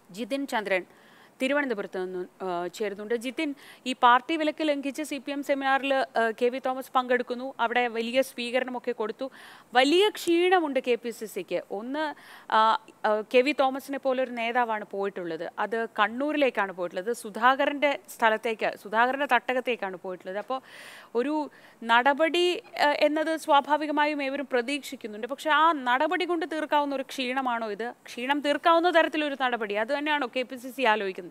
ജിതിൻ ചന്ദ്രൻ തിരുവനന്തപുരത്ത് നിന്ന് ആ, ചേരുന്നുണ്ട് ജിതിൻ ഈ പാർട്ടി വിലക്ക് ലംഘിച്ച് സി പി എം സെമിനാറിൽ കെ വി തോമസ് പങ്കെടുക്കുന്നു അവിടെ വലിയ സ്വീകരണമൊക്കെ കൊടുത്തു വലിയ ക്ഷീണമുണ്ട് കെ പി സി സിക്ക് ഒന്ന് ആ, ആ, കെ വി തോമസിനെ പോലെ ഒരു നേതാവാണ് പോയിട്ടുള്ളത് അത് കണ്ണൂരിലേക്കാണ് പോയിട്ടുള്ളത് സുധാകരൻ്റെ സ്ഥലത്തേക്ക് സുധാകരൻ്റെ തട്ടകത്തേക്കാണ് പോയിട്ടുള്ളത് അപ്പോൾ ഒരു നടപടി ആ, എന്നത് സ്വാഭാവികമായും ഏവരും പ്രതീക്ഷിക്കുന്നുണ്ട് പക്ഷെ ആ നടപടി കൊണ്ട് തീർക്കാവുന്ന ഒരു ക്ഷീണമാണോ ഇത് ക്ഷീണം തീർക്കാവുന്ന തരത്തിലൊരു നടപടി അത് തന്നെയാണോ കെ പി സി സി ആലോചിക്കുന്നത്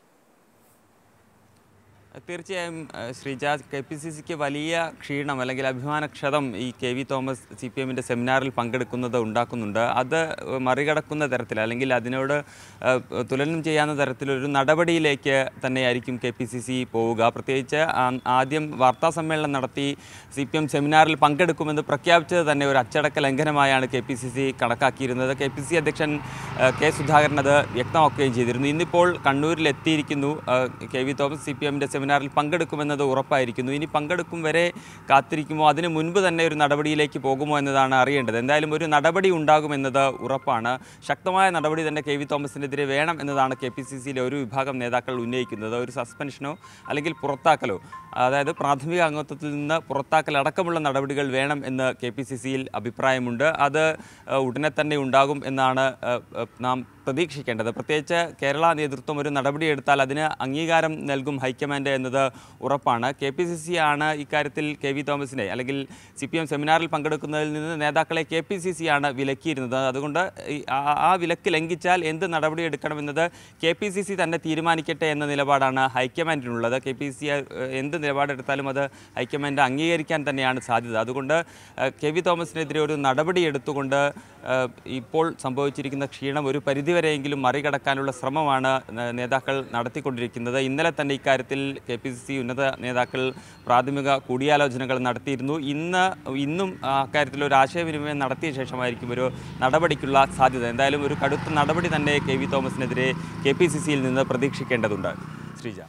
തീർച്ചയായും ഏഹ്, ശ്രീജ കെ പി സി സിക്ക് വലിയ ക്ഷീണം അല്ലെങ്കിൽ അഭിമാനക്ഷതം ഈ K V Thomas C P എമ്മിൻ്റെ സെമിനാറിൽ പങ്കെടുക്കുന്നത് ഉണ്ടാക്കുന്നുണ്ട് അത് മറികടക്കുന്ന തരത്തിൽ അല്ലെങ്കിൽ അതിനോട് ഏഹ്, തുലനം ചെയ്യാവുന്ന തരത്തിലൊരു നടപടിയിലേക്ക് തന്നെയായിരിക്കും കെ പി സി സി പോവുക പ്രത്യേകിച്ച് ആ- ആദ്യം വാർത്താ സമ്മേളനം നടത്തി സി പി എം സെമിനാറിൽ പങ്കെടുക്കുമെന്ന് പ്രഖ്യാപിച്ചത് തന്നെ ഒരു അച്ചടക്ക ലംഘനമായാണ് കെ പി സി സി കണക്കാക്കിയിരുന്നത് കെ പി സി അധ്യക്ഷൻ ഏഹ്, കെ സുധാകരൻ അത് വ്യക്തമാക്കുകയും ചെയ്തിരുന്നു ഇന്നിപ്പോൾ കണ്ണൂരിൽ എത്തിയിരിക്കുന്നു ഏഹ്, K V Thomas C P എമ്മിൻ്റെ സെമിനാറിൽ പങ്കെടുക്കുമെന്നത് ഉറപ്പായിരിക്കുന്നു ഇനി പങ്കെടുക്കും വരെ കാത്തിരിക്കുമോ അതിന് മുൻപ് തന്നെ ഒരു നടപടിയിലേക്ക് പോകുമോ എന്നതാണ് അറിയേണ്ടത് എന്തായാലും ഒരു നടപടി ഉണ്ടാകുമെന്നത് ഉറപ്പാണ് ശക്തമായ നടപടി തന്നെ കെ വി തോമസിനെതിരെ വേണം എന്നതാണ് കെ പി സി സിയിലെ ഒരു വിഭാഗം നേതാക്കൾ ഉന്നയിക്കുന്നത് ഒരു സസ്പെൻഷനോ അല്ലെങ്കിൽ പുറത്താക്കലോ അതായത് പ്രാഥമിക അംഗത്വത്തിൽ നിന്ന് പുറത്താക്കൽ അടക്കമുള്ള നടപടികൾ വേണം എന്ന് കെ പി സി സിയിൽ അഭിപ്രായമുണ്ട് അത് ഏഹ്, ഉടനെ തന്നെ ഉണ്ടാകും എന്നാണ് ഏഹ്, ഏഹ്, നാം പ്രതീക്ഷിക്കേണ്ടത് പ്രത്യേകിച്ച് കേരള നേതൃത്വം ഒരു നടപടിയെടുത്താൽ അതിന് അംഗീകാരം നൽകും ഹൈക്കമാൻഡ് എന്നത് ഉറപ്പാണ് കെ പി സി സി ആണ് ഇക്കാര്യത്തിൽ കെ വി തോമസിനെ അല്ലെങ്കിൽ സി പി എം സെമിനാറിൽ പങ്കെടുക്കുന്നതിൽ നിന്ന് നേതാക്കളെ കെ പി സി സി ആണ് വിലക്കിയിരുന്നത് അതുകൊണ്ട് ഈ ആ- ആ വിലക്ക് ലംഘിച്ചാൽ എന്ത് നടപടി എടുക്കണമെന്നത് കെ പി സി സി തന്നെ തീരുമാനിക്കട്ടെ എന്ന നിലപാടാണ് ഹൈക്കമാൻഡിനുള്ളത് കെ പി സി എന്ത് നിലപാടെടുത്താലും അത് ഹൈക്കമാൻഡ് അംഗീകരിക്കാൻ തന്നെയാണ് സാധ്യത അതുകൊണ്ട് ഏഹ്, കെ വി തോമസിനെതിരെ ഒരു നടപടി എടുത്തുകൊണ്ട് ഏഹ്, ഇപ്പോൾ സംഭവിച്ചിരിക്കുന്ന ക്ഷീണം ഒരു പരിധിവരെയെങ്കിലും മറികടക്കാനുള്ള ശ്രമമാണ് നേ- നേതാക്കൾ നടത്തിക്കൊണ്ടിരിക്കുന്നത് ഇന്നലെ തന്നെ ഇക്കാര്യത്തിൽ കെ പി സി സി ഉന്നത നേതാക്കൾ പ്രാഥമിക കൂടിയാലോചനകൾ നടത്തിയിരുന്നു ഇന്ന് ഇന്നും ആ അക്കാര്യത്തിൽ ഒരു ആശയവിനിമയം നടത്തിയ ശേഷമായിരിക്കും ഒരു നടപടിക്കുള്ള സാധ്യത എന്തായാലും ഒരു കടുത്ത നടപടി തന്നെ കെ വി തോമസിനെതിരെ കെ പി സി സിയിൽ നിന്ന് പ്രതീക്ഷിക്കേണ്ടതുണ്ട് ശ്രീജ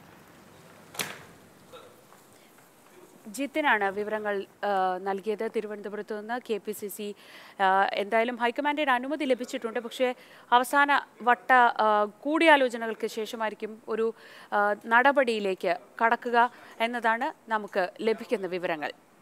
ജിത്തിനാണ് വിവരങ്ങൾ ആ, നൽകിയത് തിരുവനന്തപുരത്ത് നിന്ന് കെ പി സി സി എന്തായാലും ഹൈക്കമാൻഡിന് അനുമതി ലഭിച്ചിട്ടുണ്ട് പക്ഷേ അവസാന വട്ട ആ, കൂടിയാലോചനകൾക്ക് ശേഷമായിരിക്കും ഒരു ആ, നടപടിയിലേക്ക് കടക്കുക എന്നതാണ് നമുക്ക് ലഭിക്കുന്ന വിവരങ്ങൾ